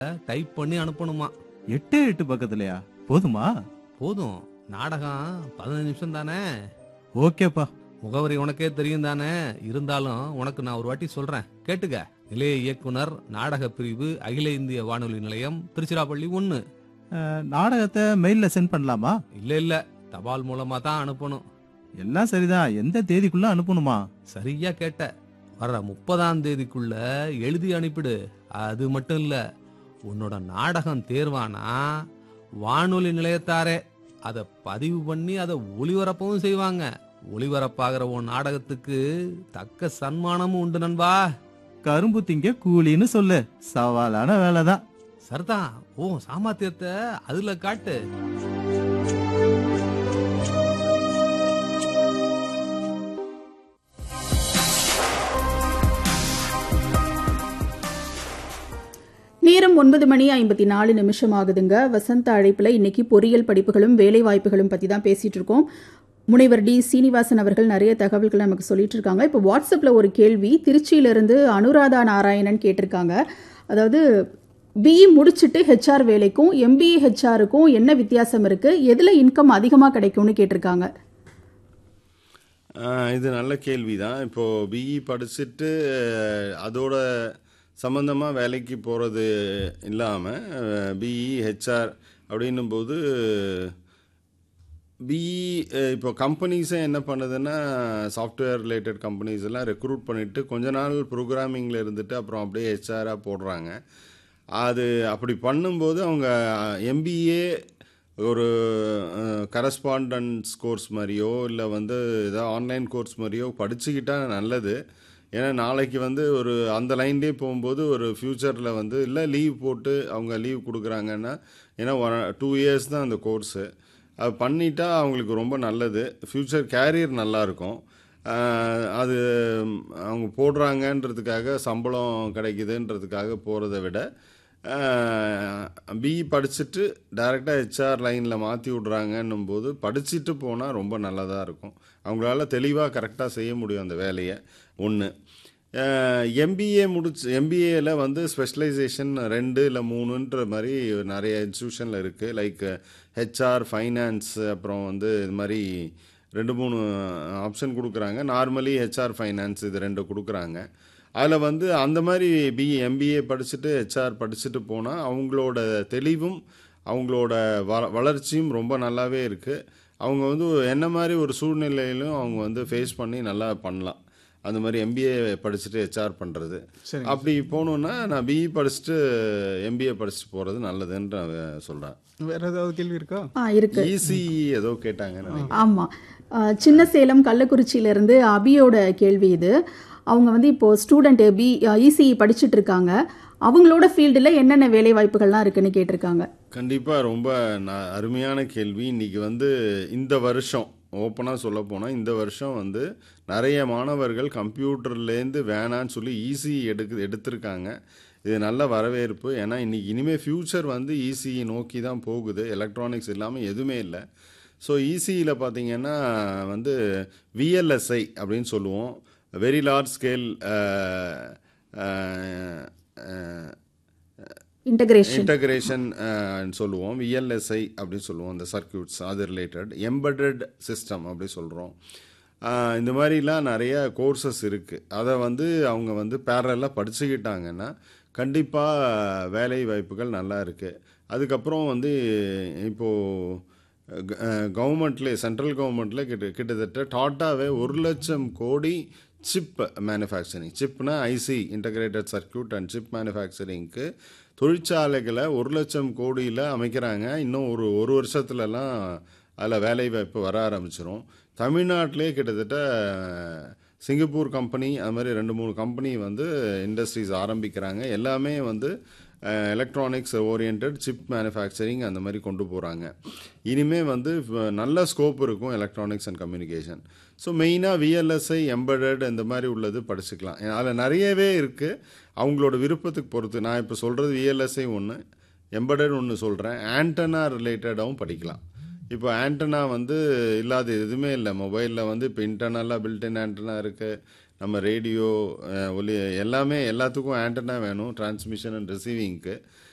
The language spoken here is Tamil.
டைப் பண்ணி அனுப்பணுமா எட்டே எட்டு பக்கத்துலயா போதுமா போதும் நாடகம் பதினஞ்சு நிமிஷம் தானே ஓகேப்பா முகவரி உனக்கே தெரியும் தானே இருந்தாலும் உனக்கு நான் ஒரு வாட்டி சொல்றேன் கேட்டுக்க நிலைய இயக்குனர் நாடக பிரிவு அகில இந்திய வானொலி நிலையம் திருச்சிராப்பள்ளி ஒன்னு அஹ், நாடகத்தை மெயில்ல சென்ட் பண்ணலாமா இல்ல இல்ல தபால் மூலமா தான் அனுப்பணும் எல்லாம் சரிதான் எந்த தேதிக்குள்ள அனுப்பணுமா சரியா கேட்ட வர்ற முப்பதாம் தேதிக்குள்ள எழுதி அனுப்பிடு அது மட்டும் இல்ல உன்னோட நாடகம் தேர்வானா வானொலி நிலையத்தாரே அதை பதிவு பண்ணி அதை ஒளிபரப்பவும் செய்வாங்க ஒளிபரப்பாகிற உன் நாடகத்துக்கு தக்க சன்மானமும் உண்டு நண்பா கரும்பு திங்க கூலின்னு சொல்லு சவாலான வேலைதான் சரிதான் ஓ சாமர்த்தியத்தை அதுல காட்டு நேரம் ஒன்பது மணி ஐம்பத்தி நாலு நிமிஷம் ஆகுதுங்க வசந்த அழைப்பில் இன்னைக்கு பொறியியல் படிப்புகளும் வேலை வாய்ப்புகளும் பற்றி தான் பேசிட்டு இருக்கோம் முனைவர் டி சீனிவாசன் அவர்கள் நிறைய தகவல்கள் நமக்கு சொல்லிட்டு இருக்காங்க இப்போ வாட்ஸ்அப்பில் ஒரு கேள்வி திருச்சியிலிருந்து அனுராதா நாராயணன் கேட்டிருக்காங்க அதாவது பிஇ முடிச்சுட்டு ஹெச்ஆர் வேலைக்கும் எம்பிஏ ஹெச்ஆருக்கும் என்ன வித்தியாசம் இருக்கு எதில் இன்கம் அதிகமாக கிடைக்கும்னு கேட்டிருக்காங்க ஆஹ் இது நல்ல கேள்வி தான் இப்போது பிஇ படிச்சுட்டு அஹ், அதோட சம்மந்தமாக வேலைக்கு போகிறது இல்லாமல் பிஇ ஹெச்ஆர் அப்படின்னும் போது பிஇ இப்போ கம்பெனிஸே என்ன பண்ணுதுன்னா சாஃப்ட்வேர் ரிலேட்டட் கம்பெனிஸ் எல்லாம் ரெக்ரூட் பண்ணிவிட்டு கொஞ்ச நாள் ப்ரோக்ராமிங்கில் இருந்துட்டு அப்புறம் அப்படியே ஹெச்ஆராக போடுறாங்க அது அப்படி பண்ணும்போது அவங்க எம்பிஏ ஒரு கரஸ்பாண்டன்ஸ் கோர்ஸ் மாதிரியோ இல்லை வந்து ஏதாவது ஆன்லைன் கோர்ஸ் மாதிரியோ படிச்சுக்கிட்டா நல்லது ஏன்னா நாளைக்கு வந்து ஒரு அந்த லைன்லேயே போகும்போது ஒரு ஃப்யூச்சரில் வந்து இல்லை லீவ் போட்டு அவங்க லீவ் கொடுக்குறாங்கன்னா ஏன்னா டூ இயர்ஸ் தான் அந்த கோர்ஸு அது பண்ணிட்டா அவங்களுக்கு ரொம்ப நல்லது ஃப்யூச்சர் கேரியர் நல்லாயிருக்கும் அது அவங்க போடுறாங்கன்றதுக்காக சம்பளம் கிடைக்குதுன்றதுக்காக போகிறத விட பிஇ படிச்சுட்டு டைரெக்டாக ஹெச்ஆர் லைனில் மாற்றி விட்றாங்கன்னும் போது படிச்சுட்டு போனால் ரொம்ப நல்லதாக இருக்கும் அவங்களால தெளிவாக கரெக்டாக செய்ய முடியும் அந்த வேலையை ஒன்று எம்பிஏ முடிச்சு எம்பிஏல வந்து ஸ்பெஷலைசேஷன் ரெண்டு இல்லை மூணுன்ற மாதிரி நிறைய இன்ஸ்டியூஷனில் இருக்குது லைக் ஹெச்ஆர் ஃபைனான்ஸ் அப்புறம் வந்து இது மாதிரி ரெண்டு மூணு ஆப்ஷன் கொடுக்குறாங்க நார்மலி ஹெச்ஆர் ஃபைனான்ஸ் இது ரெண்டு கொடுக்குறாங்க அதில் வந்து அந்த மாதிரி பிஇ எம்பிஏ படிச்சுட்டு ஹெச்ஆர் படிச்சுட்டு போனால் அவங்களோட தெளிவும் அவங்களோட வ வளர்ச்சியும் ரொம்ப நல்லாவே இருக்குது அவங்க வந்து என்ன மாதிரி ஒரு சூழ்நிலையிலும் அவங்க வந்து ஃபேஸ் பண்ணி நல்லா பண்ணலாம் அந்த மாதிரி எம்பிஏ படிச்சுட்டு ஹெச்ஆர் பண்ணுறது அப்படி போகணுன்னா நான் பிஇ படிச்சுட்டு எம்பிஏ படிச்சுட்டு போகிறது நல்லதுன்னு நான் சொல்கிறேன் வேற ஏதாவது கேள்வி இருக்கா ஆ இருக்கு ஈஸி ஏதோ கேட்டாங்கன்னு நினைக்கிறேன் ஆமாம் சின்ன சேலம் கள்ளக்குறிச்சியிலேருந்து அபியோட கேள்வி இது அவங்க வந்து இப்போது ஸ்டூடெண்ட் பி இசிஇ படிச்சுட்டு இருக்காங்க அவங்களோட ஃபீல்டில் என்னென்ன வேலை வாய்ப்புகள்லாம் இருக்குன்னு கேட்டிருக்காங்க கண்டிப்பாக ரொம்ப ந அருமையான கேள்வி இன்றைக்கி வந்து இந்த வருஷம் ஓப்பனாக சொல்ல போனால் இந்த வருஷம் வந்து நிறைய மாணவர்கள் கம்ப்யூட்டர்லேருந்து வேணான்னு சொல்லி ஈஸி எடுக்கு எடுத்திருக்காங்க இது நல்ல வரவேற்பு ஏன்னா இன்றைக்கி இனிமேல் ஃப்யூச்சர் வந்து ஈஸியை நோக்கி தான் போகுது எலக்ட்ரானிக்ஸ் இல்லாமல் எதுவுமே இல்லை ஸோ ஈஸியில் பார்த்தீங்கன்னா வந்து விஎல்எஸ்ஐ அப்படின்னு சொல்லுவோம் very large scale integration integration சொல்லுவோம் விஎல்எஸ்ஐ அப்படின்னு சொல்லுவோம் இந்த சர்க்கியூட்ஸ் அது ரிலேட்டட் எம்படட் சிஸ்டம் அப்படி சொல்கிறோம் இந்த மாதிரிலாம் நிறைய கோர்சஸ் இருக்குது அதை வந்து அவங்க வந்து பேரலாக படிச்சுக்கிட்டாங்கன்னா கண்டிப்பாக வேலை வாய்ப்புகள் நல்லா இருக்குது அதுக்கப்புறம் வந்து இப்போது கவர்மெண்ட்லேயே சென்ட்ரல் கவர்மெண்ட்டில் கிட்ட கிட்டத்தட்ட டாட்டாவே ஒரு லட்சம் கோடி சிப் மேனுஃபேக்சரிங் சிப்னா IC integrated circuit and chip மேனுஃபேக்சரிங்க்கு தொழிற்சாலைகளை ஒரு லட்சம் கோடியில் அமைக்கிறாங்க இன்னும் ஒரு ஒரு வருஷத்துலலாம் அதில் வேலை வாய்ப்பு வர ஆரம்பிச்சிரும் தமிழ்நாட்டிலே கிட்டத்தட்ட சிங்கப்பூர் கம்பெனி அது மாதிரி ரெண்டு மூணு கம்பெனி வந்து இண்டஸ்ட்ரீஸ் ஆரம்பிக்கிறாங்க எல்லாமே வந்து எலக்ட்ரானிக்ஸ் ஓரியன்ட் சிப் மேனுஃபேக்சரிங் அந்த மாதிரி கொண்டு போகிறாங்க இனிமேல் வந்து நல்ல ஸ்கோப் இருக்கும் எலக்ட்ரானிக்ஸ் அண்ட் கம்யூனிகேஷன் ஸோ மெயினாக விஎல்எஸ்ஐ எம்படட் இந்த மாதிரி உள்ளது படிச்சுக்கலாம் அதில் நிறையவே இருக்குது அவங்களோட விருப்பத்துக்கு பொறுத்து நான் இப்போ சொல்கிறது விஎல்எஸ்ஐ ஒன்று எம்படட் ஒன்று சொல்கிறேன் ஆண்டனா ரிலேட்டடாகவும் படிக்கலாம் இப்போ ஆண்டனா வந்து இல்லாத எதுவுமே இல்லை மொபைலில் வந்து இப்போ இன்டர்னலாக பில்டின் ஆண்டனா இருக்குது நம்ம ரேடியோ ஒலி எல்லாமே எல்லாத்துக்கும் ஆண்டனா வேணும் டிரான்ஸ்மிஷன் அண்ட் ரிசீவிங்க்கு